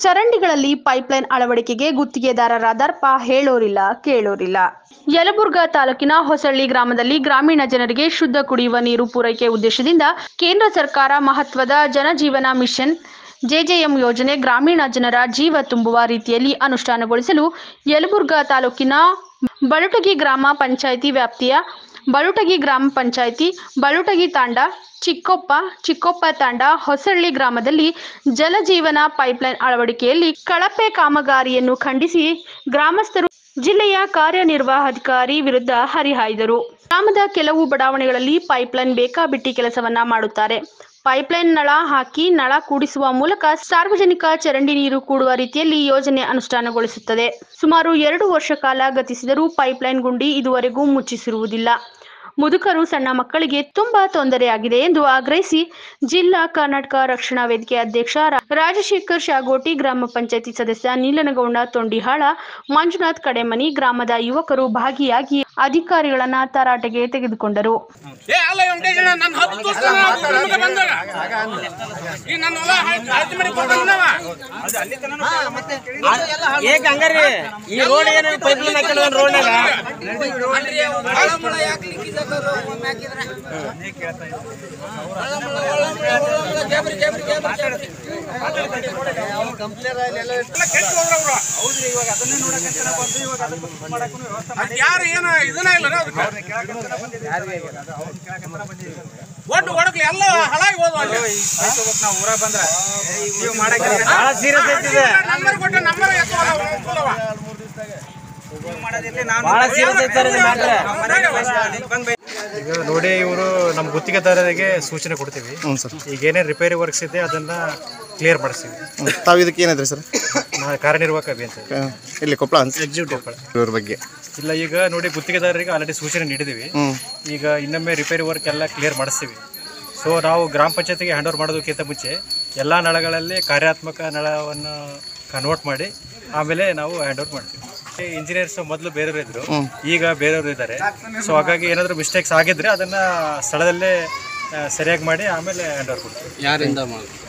ಚರಂಡಿಗಳಲ್ಲಿ pipeline ಅಳವಡಿಕೆಗೆ ಗುತ್ತಿಗೆದಾರರಾದರ್ಪ ಹೇಳೋರಿಲ್ಲ ಕೇಳೋರಿಲ್ಲ ಯಲಬುರ್ಗಾ ತಾಲೂಕಿನ ಹೊಸಳ್ಳಿ ಗ್ರಾಮದಲ್ಲಿ ಗ್ರಾಮೀಣ ಜನರಿಗೆ ಶುದ್ಧ ಕುಡಿಯುವ ನೀರು ಪೂರೈಕೆ ಉದ್ದೇಶದಿಂದ ಕೇಂದ್ರ ಸರ್ಕಾರ ಮಹತ್ವದ ಜನಜೀವನ ಮಿಷನ್ ಜೆಜೆಎಂ ಯೋಜನೆ ಗ್ರಾಮೀಣ ಜನರ ಜೀವ ತುಂಬುವ ರೀತಿಯಲ್ಲಿ ಅನುಷ್ಠಾನಗೊಳಿಸಲು ಯಲಬುರ್ಗಾ ತಾಲೂಕಿನ ಬಳುಟಗಿ ಗ್ರಾಮ ಪಂಚಾಯಿತಿ ವ್ಯಾಪ್ತಿಯ ಬಳುಟಗಿ ಗ್ರಾಮ ಪಂಚಾಯಿತಿ ಬಳುಟಗಿ ತಾಂಡ ಚಿಕ್ಕೊಪ್ಪ ಚಿಕ್ಕೊಪ್ಪ ತಾಂಡ ಹೊಸಳ್ಳಿ ಗ್ರಾಮದಲ್ಲಿ ಜಲಜೀವನ ಪೈಪ್ಲೈನ್ ಅಳವಡಿಕೆಯಲ್ಲಿ ಕಳಪೆ ಕಾಮಗಾರಿಯನ್ನು ಖಂಡಿಸಿ ಗ್ರಾಮಸ್ಥರು ಜಿಲ್ಲೆಯ ಕಾರ್ಯನಿರ್ವಾಹಾಧಿಕಾರಿ ವಿರುದ್ಧ ಹರಿಹಾಯ್ದರು ಗ್ರಾಮದ ಕೆಲವು ಬಡಾವಣೆಗಳಲ್ಲಿ ಪೈಪ್ಲೈನ್ ಬೇಕಾಬಿಟ್ಟಿ ಕೆಲಸವನ್ನ ಮಾಡುತ್ತಾರೆ ಪೈಪ್ಲೈನ್ ನಳ ಹಾಕಿ ನಳ ಕೂಡಿಸುವ ಮೂಲಕ ಸಾರ್ವಜನಿಕ ಚರಂಡಿ ನೀರು ಕೂಡುವ ರೀತಿಯಲ್ಲಿ ಯೋಜನೆ ಅನುಷ್ಠಾನಗೊಳಿಸುತ್ತದೆ ಸುಮಾರು ಎರಡು ವರ್ಷ ಕಾಲ ಗತಿಸಿದರೂ ಪೈಪ್ಲೈನ್ ಗುಂಡಿ ಇದುವರೆಗೂ ಮುಚ್ಚಿಸಿರುವುದಿಲ್ಲ ಮುದುಕರು ಸಣ್ಣ ಮಕ್ಕಳಿಗೆ ತುಂಬಾ ತೊಂದರೆಯಾಗಿದೆ ಎಂದು ಆಗ್ರಹಿಸಿ ಜಿಲ್ಲಾ ಕರ್ನಾಟಕ ರಕ್ಷಣಾ ವೇದಿಕೆ ಅಧ್ಯಕ್ಷ ರಾ- ರಾಜಶೇಖರ್ ಶಾಗೋಟಿ ಗ್ರಾಮ ಪಂಚಾಯತಿ ಸದಸ್ಯ ನೀಲನಗೌಡ ತೊಂಡಿಹಾಳ ಮಂಜುನಾಥ್ ಕಡೆಮನಿ ಗ್ರಾಮದ ಯುವಕರು ಭಾಗಿಯಾಗಿ ಅಧಿಕಾರಿಗಳನ್ನ ತರಾಟೆಗೆ ತೆಗೆದುಕೊಂಡರು ಏ ಅಲ್ಲ ವೆಂಕಟೇಶ್ ಅಣ್ಣ, ನನ್ನ ಹತ್ತು ವರ್ಷ ನಿಮಗೆ ಬಂದಾಗ ಈ ನನ್ನ ಹೊಲ ಹಳದಿ ಮಾಡಿ ಕೊಡ್ತಾನವ ಏಕ್ ಹಂಗಾರಿ ಈ ರೋಡ್ ಏನು ಪೈಪ್ ಲೈನ್ ಹಾಕಿಲ್ಲ ರೋಡ್ನಾಗ ಎಲ್ಲ ಕೆಟ್ಟು ಹೋದ್ರ ಅವ್ರು ಯಾರು ಏನು ಇದನ್ನ ಇಲ್ಲ ಒಟ್ಟು ಒಡಕ್ಲಿ ಎಲ್ಲ ಹಳಾಗಿ ಹೋದ್ವು ಅಲ್ಲಿ. ಬಹಳ ಸೀರಿಯಸ್ ಐತಿದೆ ನಂಬರ್ ಕೊಟ್ಟು ನಂಬರ್ ಎತ್ತುವಲ್ಲ ಅವ್ನು ಫುಲ್ಲವ. ಬಹಳ ಸೀರಿಯಸ್ ಐತಿ ಸರ್ ಇದು ಮ್ಯಾಟ್ರ್ ಈಗ ನೋಡಿ ಇವರು ನಮ್ಮ ಗುತ್ತಿಗೆದಾರರಿಗೆ ಸೂಚನೆ ಕೊಡ್ತೀವಿ ಹ್ಞೂ ಸರ್ ಈಗ ಏನೇನು ರಿಪೇರಿ ವರ್ಕ್ಸ್ ಇದೆ ಅದನ್ನ ಕ್ಲಿಯರ್ ಮಾಡಿಸ್ತೀವಿ ತಾವು ಇದಕ್ಕೆ ಏನಿದ್ರಿ ಸರ್ ನಾ ಕಾರ್ಯನಿರ್ವಾಹಕ ಅಭಿಯಂತ ಆ, ಇಲ್ಲಿ ಕೊಪ್ಪಳ ಅಂತ ಎಕ್ಸಿಕ್ಯೂಟಿವ್ ಇವ್ರ ಬಗ್ಗೆ ಇಲ್ಲ ಈಗ ನೋಡಿ ಗುತ್ತಿಗೆದಾರರಿಗೆ ಆಲ್ರೆಡಿ ಸೂಚನೆ ನೀಡಿದ್ದೀವಿ ಹ್ಞೂ ಈಗ ಇನ್ನೊಮ್ಮೆ ರಿಪೇರಿ ವರ್ಕ್ ಎಲ್ಲ ಕ್ಲಿಯರ್ ಮಾಡಿಸ್ತೀವಿ ಸೊ ನಾವು ಗ್ರಾಮ ಪಂಚಾಯತಿಗೆ ಹ್ಯಾಂಡ್ ಓವರ್ ಮಾಡೋದಕ್ಕಿಂತ ಮುಂಚೆ ಎಲ್ಲ ನಳಗಳಲ್ಲಿ ಕಾರ್ಯಾತ್ಮಕ ನಳವನ್ನು ಕನ್ವರ್ಟ್ ಮಾಡಿ ಆಮೇಲೆ ನಾವು ಹ್ಯಾಂಡ್ ಓವರ್ ಮಾಡ್ತೀವಿ ಇಂಜಿನಿಯರ್ಸ್ ಮೊದಲು ಬೇರೆಯವರು ಇದ್ರು ಈಗ ಬೇರೆಯವರು ಇದ್ದಾರೆ ಸೊ ಹಾಗಾಗಿ ಏನಾದರೂ ಮಿಸ್ಟೇಕ್ಸ್ ಆಗಿದ್ರೆ ಅದನ್ನು ಸ್ಥಳದಲ್ಲೇ ಆ, ಸರಿಯಾಗಿ ಮಾಡಿ ಆಮೇಲೆ ಹ್ಯಾಂಡ್ ಓವರ್ ಕೊಡ್ತೀವಿ ಯಾರಿಂದ ಮಾಡಿ